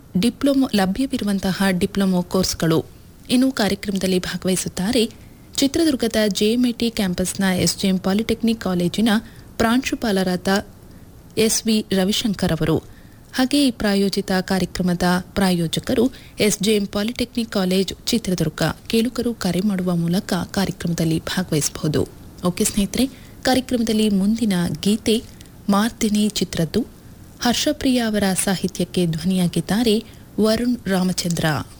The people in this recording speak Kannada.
ಡಿಪ್ಲೊಮೊ ಲಭ್ಯವಿರುವಂತಹ ಡಿಪ್ಲೊಮೊ ಕೋರ್ಸ್ಗಳು ಇನ್ನು ಕಾರ್ಯಕ್ರಮದಲ್ಲಿ ಭಾಗವಹಿಸುತ್ತಾರೆ ಚಿತ್ರದುರ್ಗದ ಜೆಎಂಐಟಿ ಕ್ಯಾಂಪಸ್ನ ಎಸ್ಜೆಎಂ ಪಾಲಿಟೆಕ್ನಿಕ್ ಕಾಲೇಜಿನ ಪ್ರಾಂಶುಪಾಲರಾದ ಎಸ್ವಿ ರವಿಶಂಕರ್ ಅವರು ಹಾಗೆ ಈ ಪ್ರಾಯೋಜಿತ ಕಾರ್ಯಕ್ರಮದ ಪ್ರಾಯೋಜಕರು ಎಸ್ಜೆಎಂ ಪಾಲಿಟೆಕ್ನಿಕ್ ಕಾಲೇಜ್ ಚಿತ್ರದುರ್ಗ ಕೇಳುಗರು ಕರೆ ಮಾಡುವ ಮೂಲಕ ಕಾರ್ಯಕ್ರಮದಲ್ಲಿ ಭಾಗವಹಿಸಬಹುದು ಓಕೆ ಸ್ನೇಹಿತರೆ ಕಾರ್ಯಕ್ರಮದಲ್ಲಿ ಮುಂದಿನ ಗೀತೆ ಮಾರ್ತಿನಿ ಚಿತ್ರದ್ದು ಹರ್ಷಪ್ರಿಯ ಅವರ ಸಾಹಿತ್ಯಕ್ಕೆ ಧ್ವನಿಯಾಗಿದ್ದಾರೆ ವರುಣ್ ರಾಮಚಂದ್ರ